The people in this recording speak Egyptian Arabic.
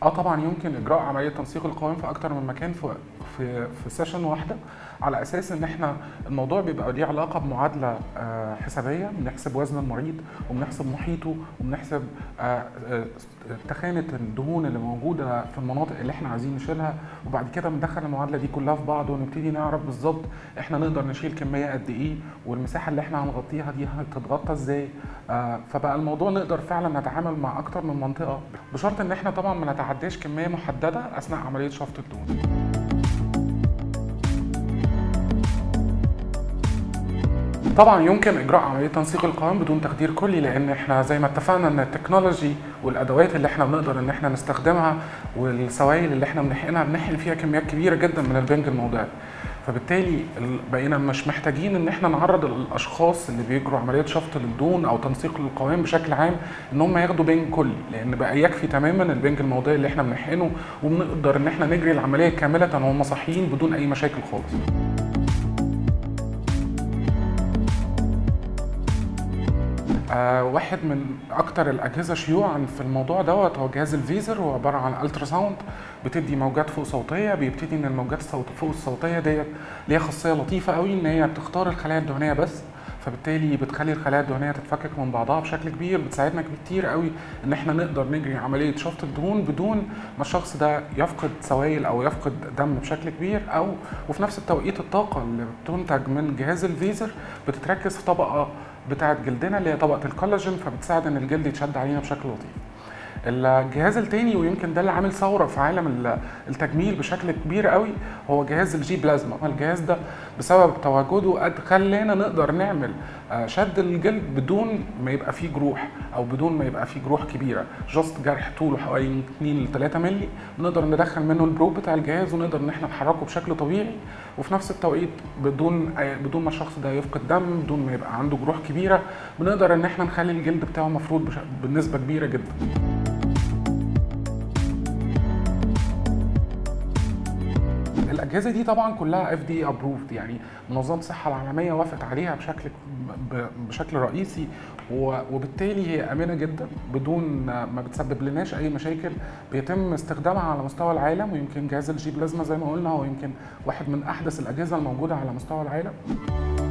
اه طبعا يمكن اجراء عمليه تنسيق القوائم في اكتر من مكان في في في سيشن واحده على اساس ان احنا الموضوع بيبقى ليه علاقه بمعادله آه، حسابيه بنحسب وزن المريض وبنحسب محيطه وبنحسب آه، آه، تخانه الدهون اللي موجوده في المناطق اللي احنا عايزين نشيلها وبعد كده بندخل المعادله دي كلها في بعض ونبتدي نعرف بالظبط احنا نقدر نشيل كميه قد ايه والمساحه اللي احنا هنغطيها دي هتتغطى ازاي آه، فبقى الموضوع نقدر فعلا نتعامل مع اكتر من منطقه بشرط ان احنا طبعا ما نتعداش كميه محدده اثناء عمليه شفط الدهون طبعا يمكن اجراء عمليه تنسيق القوائم بدون تقدير كلي لان احنا زي ما اتفقنا ان التكنولوجي والادوات اللي احنا بنقدر ان احنا نستخدمها والسوائل اللي احنا بنحقنها بنحقن فيها كميات كبيره جدا من البنج الموضعي فبالتالي ال- بقينا مش محتاجين ان احنا نعرض الاشخاص اللي بيجروا عمليه شفط للدهون او تنسيق للقوائم بشكل عام ان هم ياخدوا بنج كلي لان بقى يكفي تماما البنج الموضعي اللي احنا بنحقنه وبنقدر ان احنا نجري العمليه كامله وهم صاحيين بدون اي مشاكل خالص آه، واحد من اكتر الاجهزه شيوعا في الموضوع دوت هو جهاز الفيزر هو عباره عن الترا ساوند بتدي موجات فوق صوتيه بيبتدي ان الموجات الصوت فوق الصوتيه ديت ليها خاصيه لطيفه قوي ان هي بتختار الخلايا الدهنيه بس فبالتالي بتخلي الخلايا الدهنيه تتفكك من بعضها بشكل كبير بتساعدنا كتير قوي ان احنا نقدر نجري عمليه شفط الدهون بدون ما الشخص ده يفقد سوائل او يفقد دم بشكل كبير او وفي نفس التوقيت الطاقه اللي بتنتج من جهاز الفيزر بتتركز في طبقه بتاعه جلدنا اللي هي طبقه الكولاجين فبتساعد ان الجلد يتشد علينا بشكل لطيف الجهاز التاني ويمكن ده اللي عامل ثوره في عالم ال- التجميل بشكل كبير قوي هو جهاز الجي بلازما الجهاز ده بسبب تواجده قد خلانا نقدر نعمل آه، شد الجلد بدون ما يبقى فيه جروح او بدون ما يبقى فيه جروح كبيره جاست جرح طوله حوالي 2 ل 3 مللي نقدر ندخل منه البروب بتاع الجهاز ونقدر ان احنا نحركه بشكل طبيعي وفي نفس التوقيت بدون آه، بدون ما الشخص ده يفقد دم بدون ما يبقى عنده جروح كبيره بنقدر ان احنا نخلي الجلد بتاعه مفروض بش- بنسبه كبيره جدا الاجهزه دي طبعا كلها اف دي ابروفد يعني منظمه الصحه العالميه وافقت عليها بشكل ب- بشكل رئيسي و- وبالتالي هي امنه جدا بدون ما بتسبب لناش اي مشاكل بيتم استخدامها على مستوى العالم ويمكن جهاز الجي بلازما زي ما قلنا هو يمكن واحد من احدث الاجهزه الموجوده على مستوى العالم